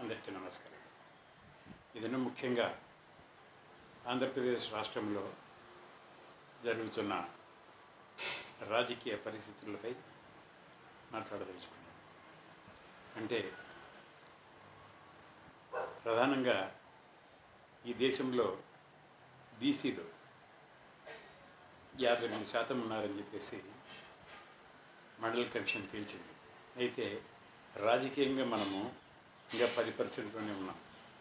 అందరికీ నమస్కారం ఇదను ముఖ్యంగా ఆంధ్రప్రదేశ్ రాష్ట్రంలో జరుగుతున్న రాజకీయ పరిస్థితులపై మాట్లాడదలుచుకున్నాను అంటే ప్రధానంగా ఈ దేశంలో బీసీలు యాభై రెండు శాతం ఉన్నారని చెప్పేసి మండల కమిషన్ తేల్చింది అయితే రాజకీయంగా మనము ఇంకా పది పర్సెంట్లోనే ఉన్నాం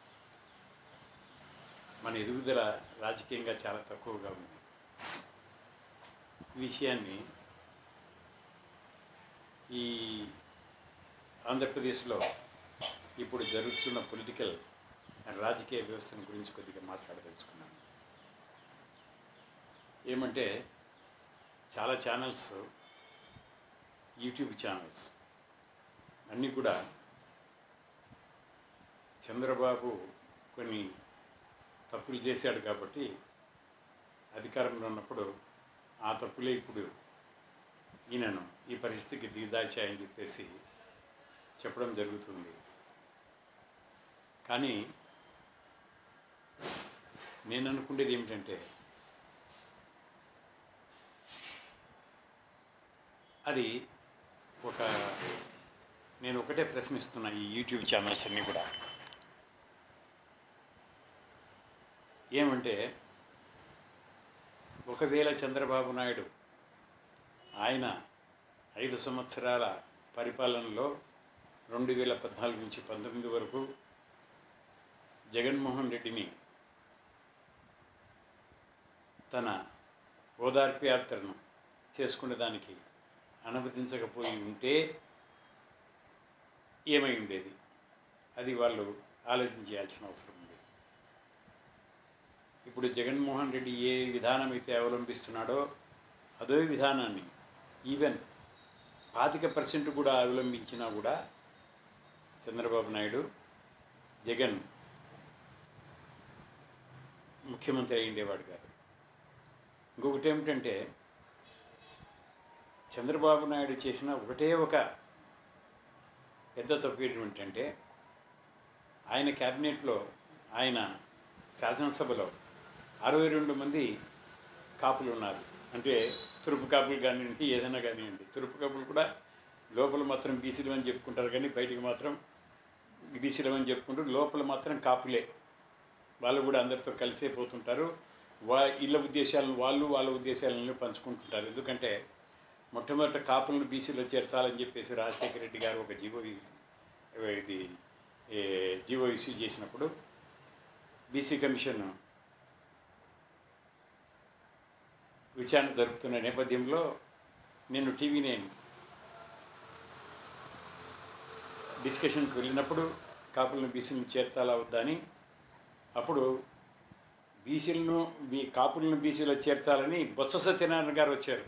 మన ఎదుగుదల రాజకీయంగా చాలా తక్కువగా ఉంది ఈ విషయాన్ని ఈ ఆంధ్రప్రదేశ్లో ఇప్పుడు జరుగుతున్న పొలిటికల్ రాజకీయ వ్యవస్థను గురించి కొద్దిగా మాట్లాడదలుచుకున్నాను ఏమంటే చాలా ఛానల్స్ యూట్యూబ్ ఛానల్స్ అన్నీ కూడా చంద్రబాబు కొన్ని తప్పులు చేశాడు కాబట్టి అధికారంలో ఉన్నప్పుడు ఆ తప్పులే ఇప్పుడు ఈయనను ఈ పరిస్థితికి దిగదాచాయని చెప్పేసి చెప్పడం జరుగుతుంది కానీ నేను అనుకునేది ఏమిటంటే అది ఒక నేను ఒకటే ప్రశ్నిస్తున్నా ఈ యూట్యూబ్ ఛానల్స్ అన్నీ కూడా ఏమంటే ఒకవేళ చంద్రబాబు నాయుడు ఆయన ఐదు సంవత్సరాల పరిపాలనలో రెండు వేల పద్నాలుగు నుంచి పంతొమ్మిది వరకు జగన్మోహన్ రెడ్డిని తన ఓదార్పు యాత్రను చేసుకునే దానికి అనుమతించకపోయి ఉంటే ఏమై ఉండేది అది వాళ్ళు ఆలోచించాల్సిన అవసరం ఉంది ఇప్పుడు జగన్మోహన్ రెడ్డి ఏ విధానం అయితే అవలంబిస్తున్నాడో అదే విధానాన్ని ఈవెన్ పాతిక పర్సెంట్ కూడా అవలంబించినా కూడా చంద్రబాబు నాయుడు జగన్ ముఖ్యమంత్రి అయి ఉండేవాడు కాదు ఇంకొకటి ఏమిటంటే చంద్రబాబు నాయుడు చేసిన ఒకటే ఒక పెద్ద తప్పు ఏంటంటే ఆయన క్యాబినెట్లో ఆయన శాసనసభలో అరవై రెండు మంది కాపులు ఉన్నారు అంటే తురుపు కాపులు కానివ్వండి ఏదైనా కానివ్వండి తురుపు కాపులు కూడా లోపల మాత్రం బీసీలు అని చెప్పుకుంటారు కానీ బయటికి మాత్రం బీసీలు అని చెప్పుకుంటారు లోపల మాత్రం కాపులే వాళ్ళు కూడా అందరితో కలిసే పోతుంటారు వా ఇళ్ళ ఉద్దేశాలను వాళ్ళు వాళ్ళ ఉద్దేశాలను పంచుకుంటుంటారు ఎందుకంటే మొట్టమొదట కాపులను బీసీలో చేర్చాలని చెప్పేసి రాజశేఖర రెడ్డి గారు ఒక జీవో ఇది ఏ, జీవో ఇష్యూ చేసినప్పుడు బీసీ కమిషన్ విచారణ జరుపుతున్న నేపథ్యంలో నేను టీవీ నేను డిస్కషన్కి వెళ్ళినప్పుడు కాపులను బీసీలను చేర్చాలా వద్దా అని అప్పుడు బీసీలను బీ కాపులను బీసీలో చేర్చాలని బొత్స సత్యనారాయణ గారు వచ్చారు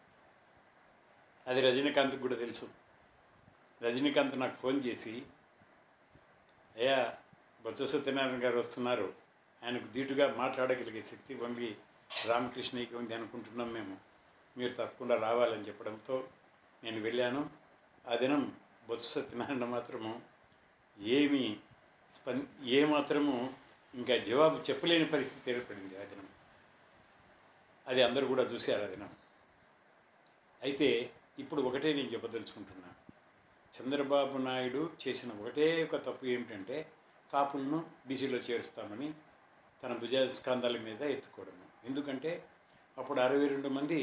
అది రజనీకాంత్కి కూడా తెలుసు రజనీకాంత్ నాకు ఫోన్ చేసి అయ్యా బొత్స సత్యనారాయణ గారు వస్తున్నారు ఆయనకు ధీటుగా మాట్లాడగలిగే శక్తి వంగి రామకృష్ణయ్యకి ఉంది అనుకుంటున్నాం మేము మీరు తప్పకుండా రావాలని చెప్పడంతో నేను వెళ్ళాను ఆ దినం బొత్స సత్యనారాయణ మాత్రము ఏమీ స్పం ఏ మాత్రము ఇంకా జవాబు చెప్పలేని పరిస్థితి ఏర్పడింది ఆ దినం అది అందరూ కూడా చూశారు ఆ దినం అయితే ఇప్పుడు ఒకటే నేను చెప్పదలుచుకుంటున్నా చంద్రబాబు నాయుడు చేసిన ఒకటే ఒక తప్పు ఏమిటంటే కాపులను బీసీలో చేరుస్తామని తన భుజస్కంధాల మీద ఎత్తుకోవడము ఎందుకంటే అప్పుడు అరవై రెండు మంది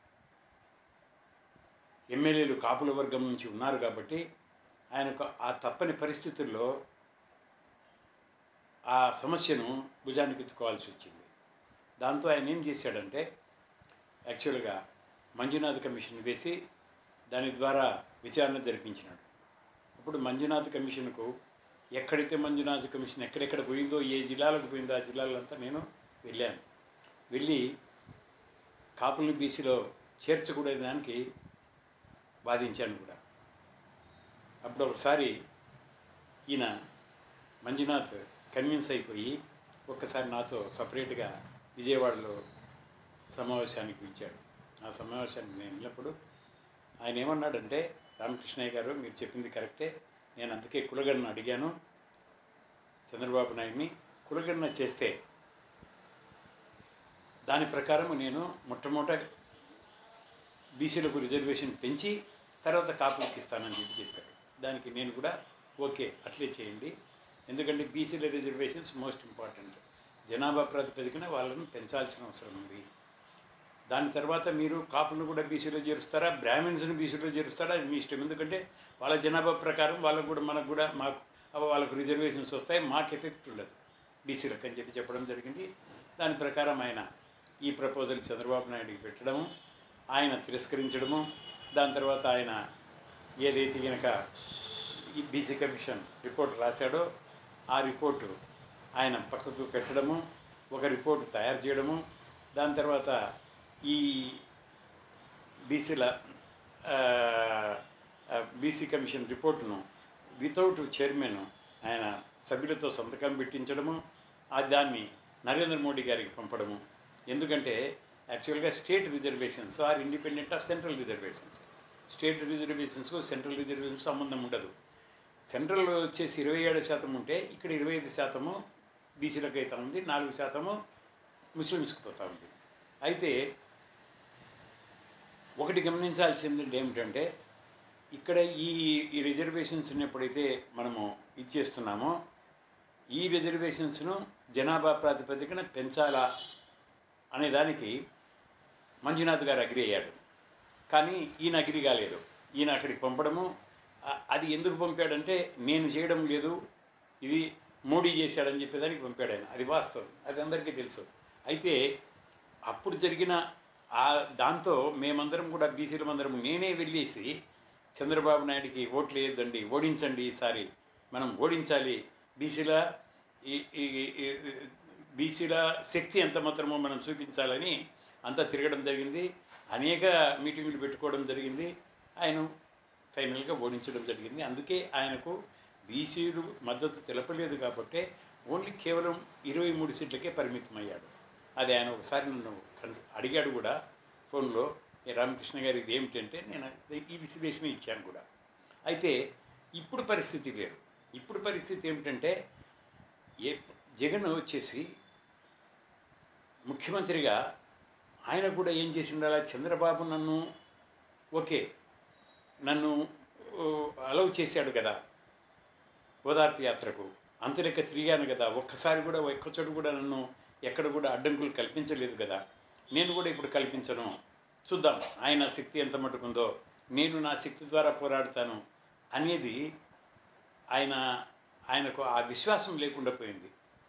ఎమ్మెల్యేలు కాపుల వర్గం నుంచి ఉన్నారు కాబట్టి ఆయనకు ఆ తప్పని పరిస్థితుల్లో ఆ సమస్యను భుజానికి ఎత్తుకోవాల్సి వచ్చింది దాంతో ఆయన ఏం చేశాడంటే యాక్చువల్గా మంజునాథ్ కమిషన్ వేసి దాని ద్వారా విచారణ జరిపించినాడు అప్పుడు మంజునాథ్ కమిషన్కు ఎక్కడైతే మంజునాథ్ కమిషన్ ఎక్కడెక్కడ పోయిందో ఏ జిల్లాలకు పోయిందో ఆ జిల్లాలంతా నేను వెళ్ళాను వెళ్ళి కాపుల్ని బీసీలో చేర్చకూడదానికి వాదించాను కూడా అప్పుడు ఒకసారి ఈయన మంజునాథ్ కన్విన్స్ అయిపోయి ఒక్కసారి నాతో సపరేట్గా విజయవాడలో సమావేశానికి పిలిచాడు ఆ సమావేశానికి నేను వెళ్ళినప్పుడు ఆయన ఏమన్నాడంటే రామకృష్ణయ్య గారు మీరు చెప్పింది కరెక్టే నేను అందుకే కులగడను అడిగాను చంద్రబాబు నాయుడిని కులగణన చేస్తే దాని ప్రకారం నేను మొట్టమొదట బీసీలకు రిజర్వేషన్ పెంచి తర్వాత కాపులకి ఇస్తానని చెప్పి చెప్పాడు దానికి నేను కూడా ఓకే అట్లే చేయండి ఎందుకంటే బీసీల రిజర్వేషన్స్ మోస్ట్ ఇంపార్టెంట్ జనాభా ప్రాతిపదికన వాళ్ళని పెంచాల్సిన అవసరం ఉంది దాని తర్వాత మీరు కాపులను కూడా బీసీలో చేరుస్తారా బ్రాహ్మిన్స్ని బీసీలో చేరుస్తారా అది మీ ఇష్టం ఎందుకంటే వాళ్ళ జనాభా ప్రకారం వాళ్ళకు కూడా మనకు కూడా మాకు అవ వాళ్ళకు రిజర్వేషన్స్ వస్తాయి మాకు ఎఫెక్ట్ ఉండదు బీసీలకు అని చెప్పి చెప్పడం జరిగింది దాని ప్రకారం ఆయన ఈ ప్రపోజల్ చంద్రబాబు నాయుడికి పెట్టడము ఆయన తిరస్కరించడము దాని తర్వాత ఆయన ఏదైతే కనుక ఈ బీసీ కమిషన్ రిపోర్ట్ రాశాడో ఆ రిపోర్టు ఆయన పక్కకు పెట్టడము ఒక రిపోర్ట్ తయారు చేయడము దాని తర్వాత ఈ బీసీల బీసీ కమిషన్ రిపోర్టును వితౌట్ చైర్మన్ ఆయన సభ్యులతో సంతకం పెట్టించడము ఆ దాన్ని నరేంద్ర మోడీ గారికి పంపడము ఎందుకంటే యాక్చువల్గా state reservations are independent of central reservations state రిజర్వేషన్స్కు సెంట్రల్ రిజర్వేషన్స్ సంబంధం ఉండదు సెంట్రల్ వచ్చేసి ఇరవై ఏడు శాతం ఉంటే ఇక్కడ ఇరవై ఐదు శాతము బీసీలకు అవుతా ఉంది నాలుగు శాతము ముస్లిమ్స్కి పోతా ఉంది అయితే ఒకటి గమనించాల్సింది ఏమిటంటే ఇక్కడ ఈ ఈ రిజర్వేషన్స్ని ఎప్పుడైతే మనము ఇచ్చేస్తున్నామో ఈ రిజర్వేషన్స్ను జనాభా ప్రాతిపదికన పెంచాలా అనే దానికి మంజునాథ్ గారు అగ్రి అయ్యాడు కానీ ఈయన అగ్రి కాలేదు ఈయన అక్కడికి పంపడము ఆ- అది ఎందుకు పంపాడంటే నేను చేయడం లేదు ఇది మోడీ చేశాడని చెప్పేదానికి పంపాడు ఆయన అది వాస్తవం అది అందరికీ తెలుసు అయితే అప్పుడు జరిగిన ఆ దాంతో మేమందరం కూడా బీసీలమందరం నేనే వెళ్ళేసి చంద్రబాబు నాయుడికి ఓట్లు వేయొద్దండి ఓడించండి ఈసారి మనం ఓడించాలి బీసీల ఈ ఈ- ఈ- బీసీల శక్తి ఎంత మాత్రమో మనం చూపించాలని అంతా తిరగడం జరిగింది అనేక మీటింగులు పెట్టుకోవడం జరిగింది ఆయన ఫైనల్గా ఓడించడం జరిగింది అందుకే ఆయనకు బీసీలు మద్దతు తెలపలేదు కాబట్టి ఓన్లీ కేవలం ఇరవై మూడు సీట్లకే పరిమితమయ్యాడు అది ఆయన ఒకసారి నన్ను కన్స్ అడిగాడు కూడా ఫోన్లో ఏ రామకృష్ణ గారు ఇది ఏమిటంటే నేను ఈ విశ్లేషణ ఇచ్చాను కూడా అయితే ఇప్పుడు పరిస్థితి వేరు ఇప్పుడు పరిస్థితి ఏమిటంటే ఏ జగన్ వచ్చేసి ముఖ్యమంత్రిగా ఆయన కూడా ఏం చేసి ఉండాలి చంద్రబాబు నన్ను ఓకే నన్ను అలౌ చేశాడు కదా ఓదార్పు యాత్రకు అంతరెక్క తిరిగాను కదా ఒక్కసారి కూడా ఒక్క చోటు కూడా నన్ను ఎక్కడ కూడా అడ్డంకులు కల్పించలేదు కదా నేను కూడా ఇప్పుడు కల్పించను చూద్దాం ఆయన శక్తి ఎంత మటుకుందో నేను నా శక్తి ద్వారా పోరాడతాను అనేది ఆయన ఆయనకు ఆ విశ్వాసం లేకుండా పోయింది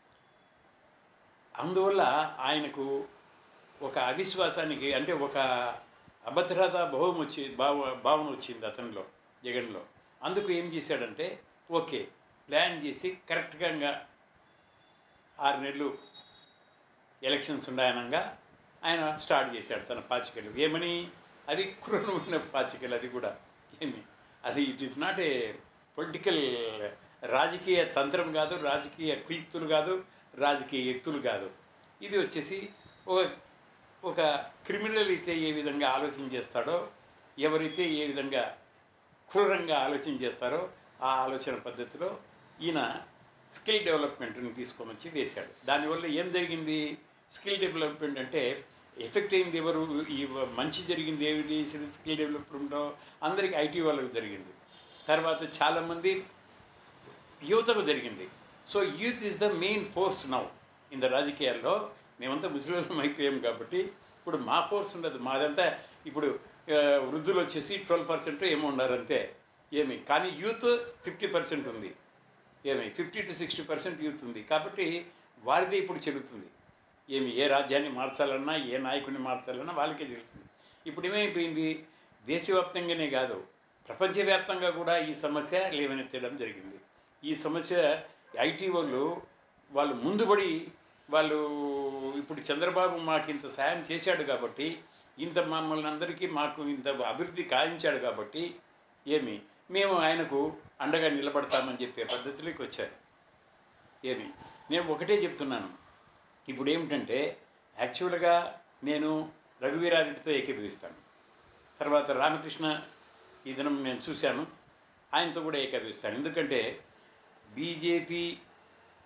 అందువల్ల ఆయనకు ఒక అవిశ్వాసానికి అంటే ఒక అభద్రత భావం వచ్చి భావ భావన వచ్చింది అతనిలో జగన్లో అందుకు ఏం చేశాడంటే ఓకే ప్లాన్ చేసి కరెక్ట్గా ఇంకా ఆరు నెలలు ఎలక్షన్స్ ఉన్నాయనగా ఆయన స్టార్ట్ చేశాడు తన పాచికలు ఏమని అది క్రూరమైన పాచికలు అది కూడా ఏమి అది it is not a political రాజకీయ తంత్రం కాదు రాజకీయ కుయుక్తులు కాదు రాజకీయ ఎత్తులు కాదు ఇది వచ్చేసి ఒక ఒక క్రిమినల్ అయితే ఏ విధంగా ఆలోచన చేస్తాడో ఎవరైతే ఏ విధంగా క్రూరంగా ఆలోచన చేస్తారో ఆ ఆలోచన పద్ధతిలో ఈయన స్కిల్ డెవలప్మెంట్ని తీసుకొని వచ్చి వేశాడు దానివల్ల ఏం జరిగింది స్కిల్ డెవలప్మెంట్ అంటే ఎఫెక్ట్ అయింది ఎవరు ఈ మంచి జరిగింది ఏమిటి స్కిల్ డెవలప్మెంట్లో అందరికీ ఐటీ వాళ్ళకు జరిగింది తర్వాత చాలామంది యువతకు జరిగింది so youth is the main force now in the రాజకీయాల్లో మేమంతా ముస్లిం అయిపోయాం కాబట్టి ఇప్పుడు మా ఫోర్స్ ఉండదు మాదంతా ఇప్పుడు ఆ, వృద్ధులు వచ్చేసి ట్వెల్వ్ పర్సెంట్ ఏమో ఉన్నారంతే ఏమి కానీ యూత్ ఫిఫ్టీ పర్సెంట్ ఉంది ఏమి fifty to sixty percent youth ఉంది కాబట్టి వారిదే ఇప్పుడు చెల్లుతుంది ఏమి ఏ రాజ్యాన్ని మార్చాలన్నా ఏ నాయకుడిని మార్చాలన్నా వాళ్ళకే జరుగుతుంది ఇప్పుడు ఏమైపోయింది దేశవ్యాప్తంగానే కాదు ప్రపంచవ్యాప్తంగా కూడా ఈ సమస్య లేవనెత్తడం జరిగింది ఈ సమస్య ఐటీ వాళ్ళు వాళ్ళు ముందుబడి వాళ్ళు ఇప్పుడు చంద్రబాబు మాకు ఇంత సాయం చేశాడు కాబట్టి ఇంత మమ్మల్ని అందరికీ మాకు ఇంత అభివృద్ధి కాయించాడు కాబట్టి ఏమి మేము ఆయనకు అండగా నిలబడతామని చెప్పే పద్ధతిలోకి వచ్చారు ఏమి నేను ఒకటే చెప్తున్నాను ఇప్పుడు ఏమిటంటే యాక్చువల్గా నేను రఘువీరారెడ్డితో ఏకీభవిస్తాను తర్వాత రామకృష్ణ ఈ దినం నేను చూశాను ఆయనతో కూడా ఏకీభవిస్తాను ఎందుకంటే బీజేపీ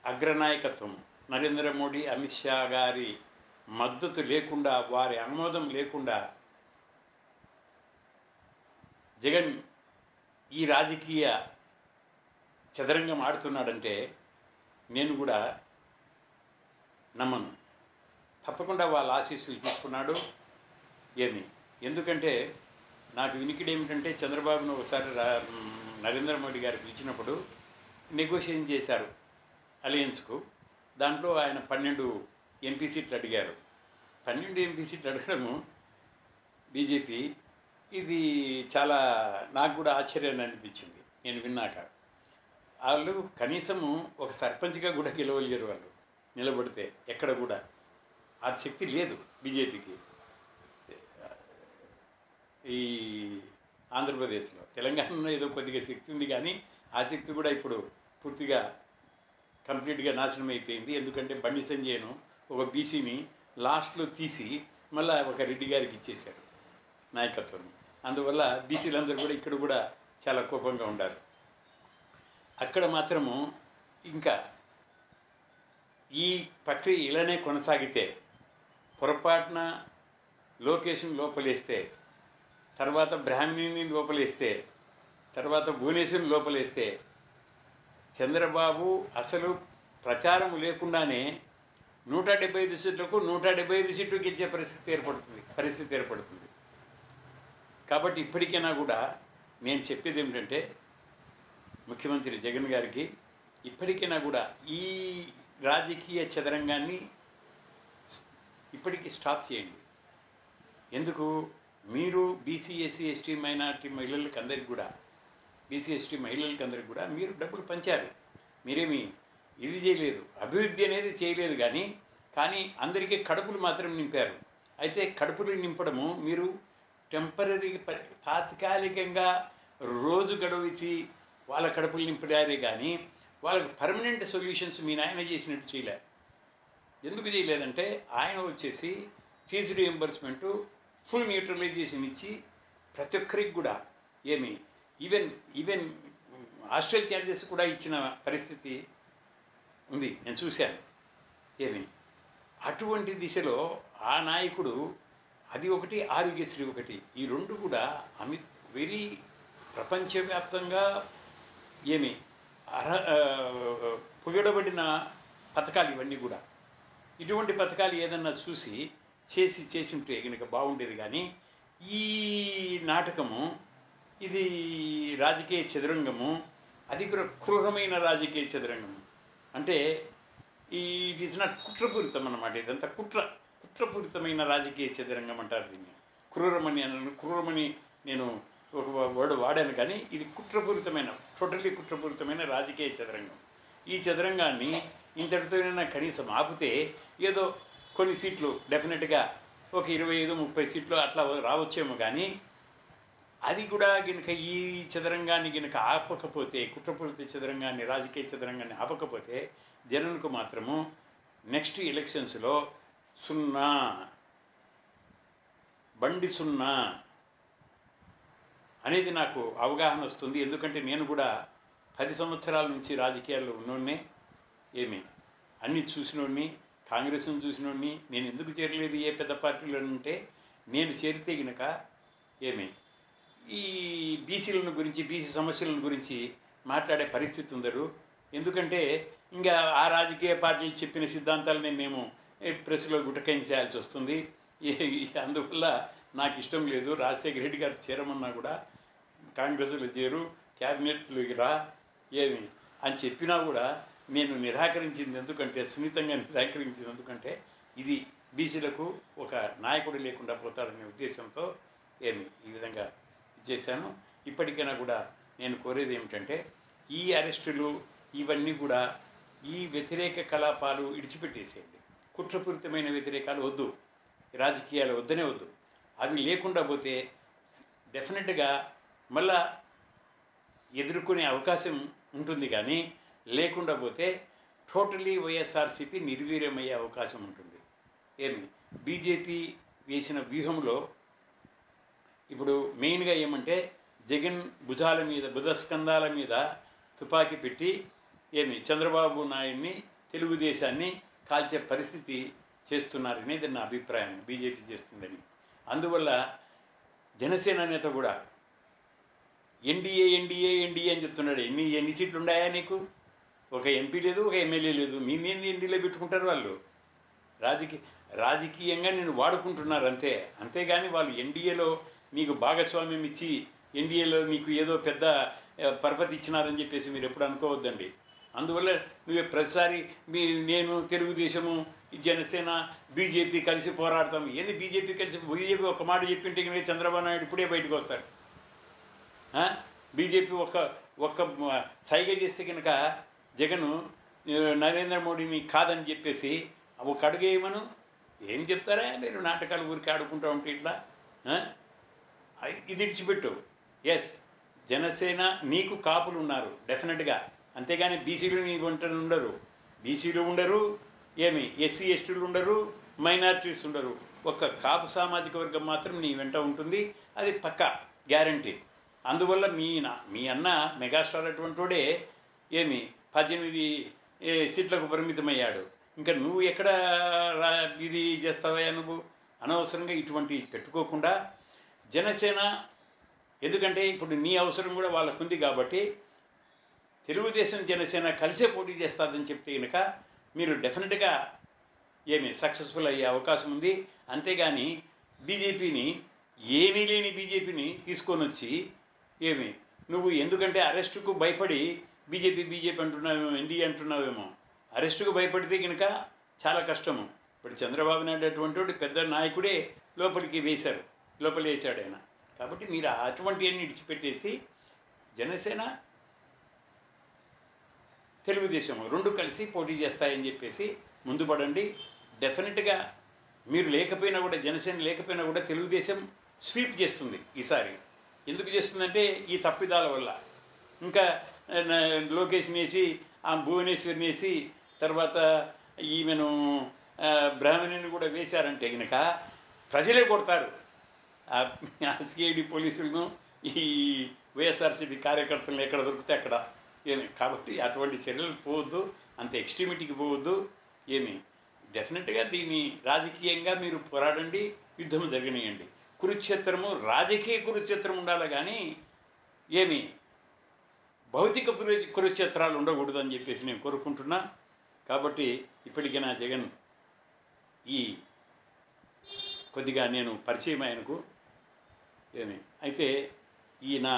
అగ్రనాయకత్వం నరేంద్ర మోడీ అమిత్ షా గారి మద్దతు లేకుండా వారి ఆమోదం లేకుండా జగన్ ఈ రాజకీయ చదరంగం ఆడుతున్నాడంటే నేను కూడా నమ్మను తప్పకుండా వాళ్ళ ఆశీస్సులు తీసుకున్నాడు ఏమి ఎందుకంటే నాకు వినికిడి ఏమిటంటే చంద్రబాబును ఒకసారి రా నరేంద్ర మోడీ గారు పిలిచినప్పుడు నెగోషియేషన్ చేశారు అలయన్స్కు దాంట్లో ఆయన పన్నెండు ఎంపీ సీట్లు అడిగారు పన్నెండు ఎంపీ సీట్లు అడగడము బీజేపీ ఇది చాలా నాకు కూడా ఆశ్చర్యాన్ని అనిపించింది నేను విన్నాక వాళ్ళు కనీసము ఒక సర్పంచ్గా కూడా గెలవలేరు వాళ్ళు నిలబడితే ఎక్కడ కూడా ఆ శక్తి లేదు బీజేపీకి ఈ ఆంధ్రప్రదేశ్లో తెలంగాణలో ఏదో కొద్దిగా శక్తి ఉంది కానీ ఆ శక్తి కూడా ఇప్పుడు పూర్తిగా కంప్లీట్గా నాశనం అయిపోయింది ఎందుకంటే బండి సంజయ్ను ఒక బీసీని లాస్ట్లో తీసి మళ్ళీ ఒక రెడ్డి గారికి ఇచ్చేశారు నాయకత్వం అందువల్ల బీసీలందరూ కూడా ఇక్కడ కూడా చాలా కోపంగా ఉండారు అక్కడ మాత్రము ఇంకా ఈ ప్రక్రియ ఇలానే కొనసాగితే పొరపాటున లోకేషన్ లోపలేస్తే తర్వాత బ్రాహ్మణిని లోపలేస్తే తర్వాత భువనేశ్వరిని లోపలేస్తే చంద్రబాబు అసలు ప్రచారం లేకుండానే నూట డెబ్బై ఐదు సీట్లకు నూట డెబ్బై ఐదు సీట్లు గెలిచే పరిస్థితి ఏర్పడుతుంది పరిస్థితి ఏర్పడుతుంది కాబట్టి ఇప్పటికైనా కూడా నేను చెప్పేది ఏమిటంటే ముఖ్యమంత్రి జగన్ గారికి ఇప్పటికైనా కూడా ఈ రాజకీయ చదరంగాన్ని ఇప్పటికీ స్టాప్ చేయండి ఎందుకు మీరు బీసీ ఎస్సీ ఎస్టీ మైనార్టీ మహిళలకు అందరికి కూడా బీసీ ఎస్టీ మహిళలకు అందరికి కూడా మీరు డబ్బులు పంచారు మీరేమి ఇది చేయలేదు అభివృద్ధి అనేది చేయలేదు కానీ కానీ అందరికీ కడుపులు మాత్రం నింపారు అయితే కడుపులు నింపడము మీరు టెంపరీ తాత్కాలికంగా రోజు గడువు ఇచ్చి వాళ్ళ కడుపులు నింపడారే కానీ వాళ్ళకి పర్మనెంట్ సొల్యూషన్స్ మీ నాయన చేసినట్టు చేయలే ఎందుకు చేయలేదంటే ఆయన వచ్చేసి ఫీజు రియంబర్స్మెంటు ఫుల్ న్యూట్రలైజేషన్ ఇచ్చి ప్రతి ఒక్కరికి కూడా ఏమి ఈవెన్ ఈవెన్ హాస్టల్ ఛార్జెస్ కూడా ఇచ్చిన పరిస్థితి ఉంది నేను చూశాను ఏమి అటువంటి దిశలో ఆ నాయకుడు అది ఒకటి ఆరోగ్యశ్రీ ఒకటి ఈ రెండు కూడా అమిత్ వెరీ ప్రపంచవ్యాప్తంగా ఏమి అర్హ ఆ, పొగడబడిన పథకాలు ఇవన్నీ కూడా ఇటువంటి పథకాలు ఏదన్నా చూసి చేసి చేసి ఉంటే కనుక బాగుండేది కానీ ఈ నాటకము ఇది రాజకీయ చదురంగము అది కూడా క్రూరమైన రాజకీయ చదురంగము అంటే ఈ ఇట్ ఈస్ నాట్ కుట్రపూరితం అన్నమాట ఇదంతా కుట్ర కుట్రపూరితమైన రాజకీయ చదురంగం అంటారు దీన్ని క్రూరమని అన్నాను క్రూరమని నేను ఒక వర్డ్ వాడాను కానీ ఇది కుట్రపూరితమైన టోటల్లీ కుట్రపూరితమైన రాజకీయ చదరంగం ఈ చదరంగాన్ని ఇంతటితోనైనా కనీసం ఆపితే ఏదో కొన్ని సీట్లు డెఫినెట్గా ఒక ఇరవై ఐదు ముప్పై సీట్లు అట్లా రావచ్చేమో కానీ అది కూడా గినక ఈ చదరంగాన్ని గినక ఆపకపోతే కుట్రపూరిత చదరంగాన్ని రాజకీయ చదరంగాన్ని ఆపకపోతే జగన్కు మాత్రము నెక్స్ట్ ఎలక్షన్స్లో సున్నా బండి సున్నా అనేది నాకు అవగాహన వస్తుంది ఎందుకంటే నేను కూడా పది సంవత్సరాల నుంచి రాజకీయాల్లో ఉన్నోడినే ఏమి అన్ని చూసినోడిని కాంగ్రెస్ను చూసినోడిని నేను ఎందుకు చేరలేదు ఏ పెద్ద పార్టీలో అంటే నేను చేరితే గినక ఏమి ఈ బీసీలను గురించి బీసీ సమస్యలను గురించి మాట్లాడే పరిస్థితి ఉందరు ఎందుకంటే ఇంకా ఆ రాజకీయ పార్టీలు చెప్పిన సిద్ధాంతాలనే మేము ఏ ప్రెస్లో గుటకాయించాల్సి వస్తుంది ఏ- ఈ- అందువల్ల నాకు ఇష్టం లేదు రాజశేఖర రెడ్డి గారు చేరమన్నా కూడా కాంగ్రెస్లో చేరు క్యాబినెట్లోకి రా ఏమి అని చెప్పినా కూడా నేను నిరాకరించింది ఎందుకంటే సున్నితంగా నిరాకరించింది ఎందుకంటే ఇది బీసీలకు ఒక నాయకుడు లేకుండా పోతాడనే ఉద్దేశంతో ఏమి ఈ విధంగా చేశాను ఇప్పటికైనా కూడా నేను కోరేది ఏమిటంటే ఈ అరెస్టులు ఇవన్నీ కూడా ఈ వ్యతిరేక కలాపాలు ఇడిచిపెట్టేసేయండి కుట్రపూరితమైన వ్యతిరేకాలు వద్దు రాజకీయాలు వద్దనే వద్దు అవి లేకుండా పోతే డెఫినెట్గా మళ్ళా ఎదుర్కొనే అవకాశం ఉంటుంది కానీ లేకుండా పోతే టోటలీ వైఎస్ఆర్సీపీ నిర్వీర్యమయ్యే అవకాశం ఉంటుంది ఏమి బీజేపీ వేసిన వ్యూహంలో ఇప్పుడు మెయిన్గా ఏమంటే జగన్ భుజాల మీద భుజస్కంధాల మీద తుపాకీ పెట్టి ఏమి చంద్రబాబు నాయుడిని తెలుగుదేశాన్ని కాల్చే పరిస్థితి చేస్తున్నారనేది నా అభిప్రాయం బీజేపీ చేస్తుందని అందువల్ల జనసేన నేత కూడా ఎన్డీఏ ఎన్డీఏ ఎన్డీఏ అని చెప్తున్నాడు ఎన్ని ఎన్ని సీట్లు ఉన్నాయా నీకు ఒక ఎంపీ లేదు ఒక ఎమ్మెల్యే లేదు నిన్నేంది ఎన్డీలో పెట్టుకుంటారు వాళ్ళు రాజకీయ రాజకీయంగా నేను వాడుకుంటున్నారు అంతే అంతేగాని వాళ్ళు ఎన్డీఏలో నీకు భాగస్వామ్యం ఇచ్చి ఎన్డీఏలో నీకు ఏదో పెద్ద ఆ, పరపతి ఇచ్చినారని చెప్పేసి మీరు ఎప్పుడు అనుకోవద్దండి అందువల్ల నువ్వు ప్రతిసారి మీ నేను తెలుగుదేశము ఈ జనసేన బీజేపీ కలిసి పోరాడతాం ఏంది బీజేపీ కలిసి బీజేపీ ఒక మాట చెప్పింటే కనుక చంద్రబాబు నాయుడు ఇప్పుడే బయటకు వస్తాడు ఆ? బీజేపీ ఒక ఒక్క మ- సైగ చేస్తే కనుక జగను ఆ, నరేంద్ర మోడీని కాదని చెప్పేసి ఒక అడుగేయమను ఏం చెప్తారా మీరు నాటకాలు ఊరికి ఆడుకుంటూ ఉంటే ఇట్లా ఆ? అయ్- ఇది ఇడిచిపెట్టు ఎస్ జనసేన నీకు కాపులు ఉన్నారు డెఫినెట్గా అంతేగాని బీసీలు నీ వెంట ఉండరు బీసీలు ఉండరు ఏమి ఎస్సీ ఎస్టీలు ఉండరు మైనారిటీస్ ఉండరు ఒక కాపు సామాజిక వర్గం మాత్రం నీ వెంట ఉంటుంది అది పక్కా గ్యారంటీ అందువల్ల మీ నా- మీ అన్న మెగాస్టార్ అటువంటి వాడే ఏమి పద్దెనిమిది ఏ, సీట్లకు పరిమితమయ్యాడు ఇంకా నువ్వు ఎక్కడ రా ఇది చేస్తావా నువ్వు అనవసరంగా ఇటువంటి పెట్టుకోకుండా జనసేన ఎందుకంటే ఇప్పుడు నీ అవసరం కూడా వాళ్ళకుంది కాబట్టి తెలుగుదేశం జనసేన కలిసే పోటీ చేస్తుందని చెప్తే కనుక మీరు డెఫినెట్గా ఏమి సక్సెస్ఫుల్ అయ్యే అవకాశం ఉంది అంతేగాని బీజేపీని ఏమీ లేని బీజేపీని తీసుకొని వచ్చి ఏమి నువ్వు ఎందుకంటే అరెస్టుకు భయపడి బీజేపీ బీజేపీ అంటున్నావేమో ఎన్డీ అంటున్నావేమో అరెస్టుకు భయపడితే కనుక చాలా కష్టము ఇప్పుడు చంద్రబాబు నాయుడు అటువంటి వాడు పెద్ద నాయకుడే లోపలికి వేశారు లోపల వేశాడు ఆయన కాబట్టి మీరు అటువంటి అన్ని విడిచిపెట్టేసి జనసేన తెలుగుదేశం రెండు కలిసి పోటీ చేస్తాయని చెప్పేసి ముందు పడండి డెఫినెట్గా మీరు లేకపోయినా కూడా జనసేన లేకపోయినా కూడా తెలుగుదేశం స్వీప్ చేస్తుంది ఈసారి ఎందుకు చేస్తుందంటే ఈ తప్పిదాల వల్ల ఇంకా ఆ, నా- లోకేష్ని వేసి ఆ భువనేశ్వరిని వేసి తర్వాత ఈమెను ఆ, బ్రాహ్మణిని కూడా వేశారంటే కనుక ప్రజలే కొడతారు ఆ సిఐడి పోలీసులను ఈ వైఎస్ఆర్సీపీ కార్యకర్తలను ఎక్కడ దొరికితే అక్కడ ఏమి కాబట్టి అటువంటి చర్యలు పోవద్దు అంత ఎక్స్ట్రీమిటీకి పోవద్దు ఏమి డెఫినెట్గా దీన్ని రాజకీయంగా మీరు పోరాడండి యుద్ధం జరగనియండి కురుక్షేత్రము రాజకీయ కురుక్షేత్రం ఉండాలి కానీ ఏమి భౌతిక కురు- కురుక్షేత్రాలు ఉండకూడదు అని చెప్పేసి నేను కోరుకుంటున్నా కాబట్టి ఇప్పటికైనా జగన్ ఈ కొద్దిగా నేను పరిచయం ఆయనకు ఏమి అయితే ఈ నా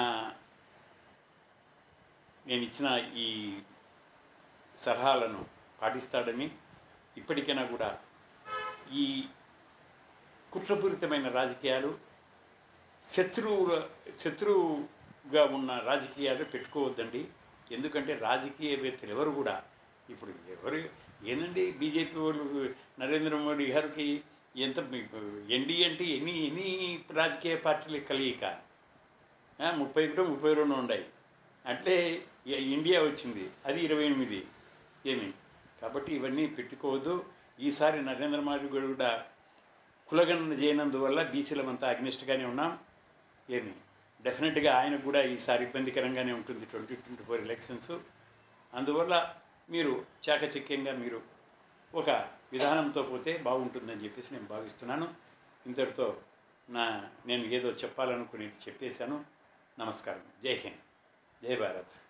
నేను ఇచ్చిన ఈ సలహాలను పాటిస్తాడని ఇప్పటికైనా కూడా ఈ కుట్రపూరితమైన రాజకీయాలు శత్రువుల శత్రువుగా ఉన్న రాజకీయాలు పెట్టుకోవద్దండి ఎందుకంటే రాజకీయవేత్తలు ఎవరు కూడా ఇప్పుడు ఎవరు ఏందండి బీజేపీ వాళ్ళు నరేంద్ర మోడీ గారికి ఎంత ఎన్డీ అంటే ఎన్ని ఎన్ని రాజకీయ పార్టీలు కలియిక ఆ, ముప్పై ఒకటి ముప్పై రెండు ఉన్నాయి అంటే ఇ- ఇండియా వచ్చింది అది ఇరవై ఎనిమిది ఏమి కాబట్టి ఇవన్నీ పెట్టుకోవద్దు ఈసారి నరేంద్ర మోడీ గారు కూడా కులగణన చేయనందువల్ల బీసీలమంతా అగ్నిస్ట్గానే ఉన్నాం ఏమి డెఫినెట్గా ఆయనకు కూడా ఈసారి ఇబ్బందికరంగానే ఉంటుంది ట్వంటీ ట్వంటీ ఫోర్ ఎలక్షన్స్ అందువల్ల మీరు చాకచక్యంగా మీరు ఒక విధానంతో పోతే బాగుంటుందని చెప్పేసి నేను భావిస్తున్నాను ఇంతటితో నా నేను ఏదో చెప్పాలనుకునేది చెప్పేశాను నమస్కారం జై హింద్ జై భారత్